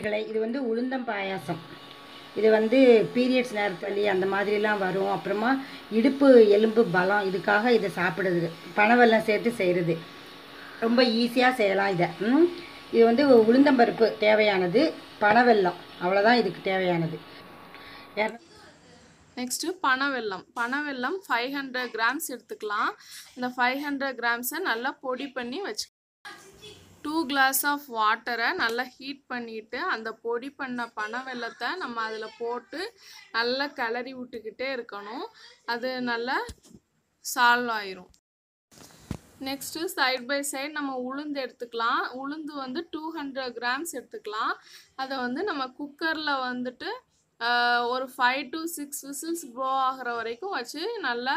கிளை இது வந்து உளுந்தம் பாயாசம் இது வந்து பீரியட்ஸ் நேரத்தள்ளி அந்த மாதிரிலாம் வரும் அப்புறமா இடுப்பு எலும்பு பலம் இதுக்காக இதை சாப்பிடுறது பனவெல்லம் சேர்த்து செய்கிறது ரொம்ப ஈஸியாக செய்யலாம் இதை ம்? இது வந்து உளுந்தம்பருப்பு தேவையானது பனவெல்லம் அவ்வளோதான் இதுக்கு தேவையானது இரநூ- நெக்ஸ்ட்டு பனவெல்லம் பனவெல்லம் ஃபைவ் ஹண்ட்ரட் கிராம்ஸ் எடுத்துக்கலாம் இந்த ஃபைவ் ஹண்ட்ரட் கிராம்ஸை நல்லா பொடி பண்ணி வச்சு டூ கிளாஸ் ஆஃப் வாட்டரை நல்லா ஹீட் பண்ணிட்டு அந்த பொடி பண்ண பனவெல்லத்தை நம்ம அதில் போட்டு நல்லா கிளறி விட்டுக்கிட்டே இருக்கணும் அது நல்லா சால்வ் ஆயிரும் நெக்ஸ்ட்டு சைட் பை சைடு நம்ம உளுந்து எடுத்துக்கலாம் உளுந்து வந்து டூ ஹண்ட்ரட் கிராம்ஸ் எடுத்துக்கலாம் அதை வந்து நம்ம குக்கரில் வந்துட்டு ஆஹ், ஒரு five to six whistles blow ஆகிற வரைக்கும் வச்சு நல்லா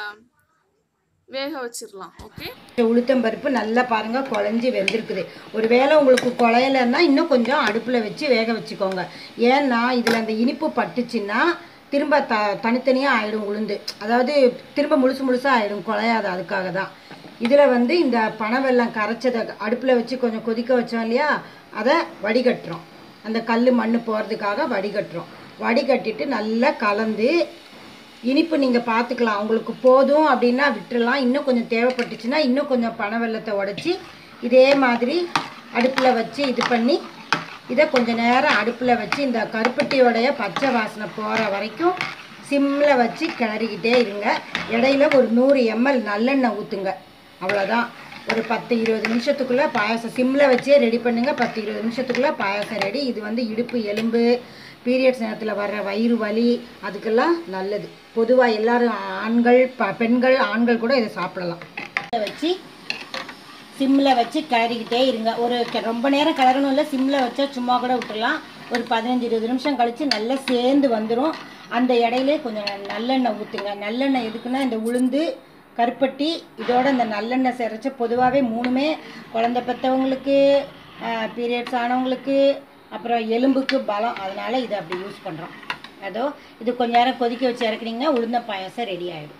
வேக வச்சிடலாம் ஓகே உளுத்தம்பருப்பு நல்லா பாருங்கள் குழஞ்சி வெந்திருக்குது ஒருவேளை உங்களுக்கு குழையலைன்னா இன்னும் கொஞ்சம் அடுப்பில் வச்சு வேக வச்சுக்கோங்க ஏன்னா இதில் அந்த இனிப்பு பட்டுச்சுன்னா திரும்ப த தனித்தனியாக ஆயிடும் உளுந்து அதாவது திரும்ப முழுசு முழுசாக ஆயிடும் குழையாது அதுக்காக தான் இதில் வந்து இந்த பனவெல்லம் கரைச்சதை அடுப்பில் வச்சு கொஞ்சம் கொதிக்க வச்சோம் இல்லையா அதை வடிகட்டுறோம் அந்த கல் மண் போகிறதுக்காக வடிகட்டுறோம் வடிகட்டிட்டு நல்லா கலந்து இனிப்பு நீங்கள் பார்த்துக்கலாம் உங்களுக்கு போதும் அப்படின்னா விட்டுறலாம் இன்னும் கொஞ்சம் தேவைப்பட்டுச்சுன்னா இன்னும் கொஞ்சம் பனை வெல்லத்தை உடச்சி இதே மாதிரி அடுப்பில் வச்சு இது பண்ணி இதை கொஞ்ச நேரம் அடுப்பில் வச்சு இந்த கருப்பட்டியோடைய பச்சை வாசனை போகிற வரைக்கும் சிம்மில் வச்சு கிளறிக்கிட்டே இருங்க இடையில ஒரு நூறு எம்எல் நல்லெண்ணெய் ஊற்றுங்க அவ்வளோதான் ஒரு பத்து இருபது நிமிஷத்துக்குள்ளே பாயாசம் சிம்மில் வச்சே ரெடி பண்ணுங்கள் பத்து இருபது நிமிஷத்துக்குள்ளே பாயாசம் ரெடி இது வந்து இடுப்பு எலும்பு பீரியட்ஸ் நேரத்தில் வர்ற வயிறு வலி அதுக்கெல்லாம் நல்லது பொதுவாக எல்லாரும் ஆண்கள் ப பெண்கள் ஆண்கள் கூட இதை சாப்பிடலாம் இதை வச்சு சிம்மில் வச்சு கிளறிக்கிட்டே இருங்க ஒரு கெ- ரொம்ப நேரம் கிளறணும் இல்லை சிம்மில் வச்சா சும்மா கூட விட்டுறலாம் ஒரு பதினஞ்சு இருபது நிமிஷம் கழித்து நல்லா சேர்ந்து வந்துடும் அந்த இடையிலே கொஞ்சம் ந- நல்லெண்ணெய் ஊற்றுங்க நல்லெண்ணெய் எதுக்குன்னா இந்த உளுந்து கருப்பட்டி இதோட இந்த நல்லெண்ணெய் சிரைச்ச பொதுவாகவே மூணுமே குழந்தை பெற்றவங்களுக்கு பீரியட்ஸ் ஆனவங்களுக்கு அப்புறம் எலும்புக்கு பலம் அதனால இதை அப்படி யூஸ் பண்ணுறோம் அதோ இது கொஞ்ச நேரம் கொதிக்க வச்சு இறக்குனீங்கன்னா உளுந்த பாயாசம் ரெடி ஆகிடும்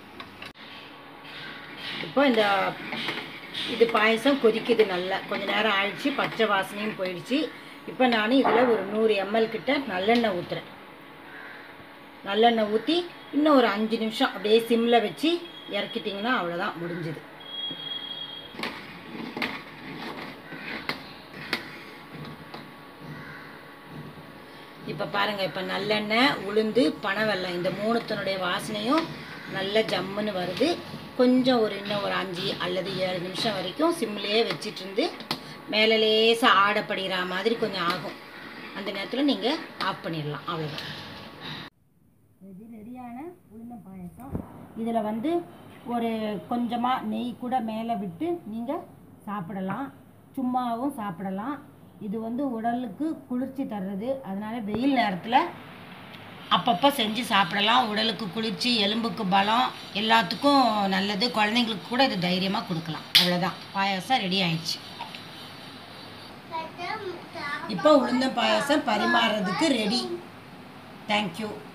இப்போ இந்த இது பாயசம் கொதிக்குது நல்லா கொஞ்ச நேரம் ஆயிடுச்சு பச்சை வாசனையும் போயிடுச்சு இப்போ நான் இதில் ஒரு நூறு எம்எல் கிட்ட நல்லெண்ணெய் ஊற்றுறேன் நல்லெண்ணெய் ஊற்றி இன்னும் ஒரு அஞ்சு நிமிஷம் அப்படியே சிம்மில் வச்சு இறக்கிட்டிங்கன்னா அவ்வளோதான் முடிஞ்சுது இப்போ பாருங்கள் இப்போ நல்லெண்ணெய் உளுந்து பனவெல்லம் இந்த மூணுத்தினுடைய வாசனையும் நல்ல ஜம்முன்னு வருது கொஞ்சம் ஒரு இன்னும் ஒரு அஞ்சு அல்லது ஏழு நிமிஷம் வரைக்கும் சிம்லேயே வச்சிட்டு இருந்து மேலே லேசாக ஆடப்படுகிற மாதிரி கொஞ்சம் ஆகும் அந்த நேரத்தில் நீங்கள் ஆஃப் பண்ணிடலாம் அவ்வளோதான் இது ரெடியான உளுந்த பாயசம் இதில் வந்து ஒரு கொஞ்சமாக நெய் கூட மேலே விட்டு நீங்கள் சாப்பிடலாம் சும்மாவும் சாப்பிடலாம் இது வந்து உடலுக்கு குளிர்ச்சி தர்றது அதனால வெயில் நேரத்தில் அப்பப்போ செஞ்சு சாப்பிடலாம் உடலுக்கு குளிர்ச்சி எலும்புக்கு பலம் எல்லாத்துக்கும் நல்லது குழந்தைங்களுக்கு கூட இது தைரியமாக கொடுக்கலாம் அவ்வளோதான் பாயாசம் ரெடி ஆயிடுச்சு இப்போ உளுந்த பாயாசம் பரிமாறுறதுக்கு ரெடி தேங்க்யூ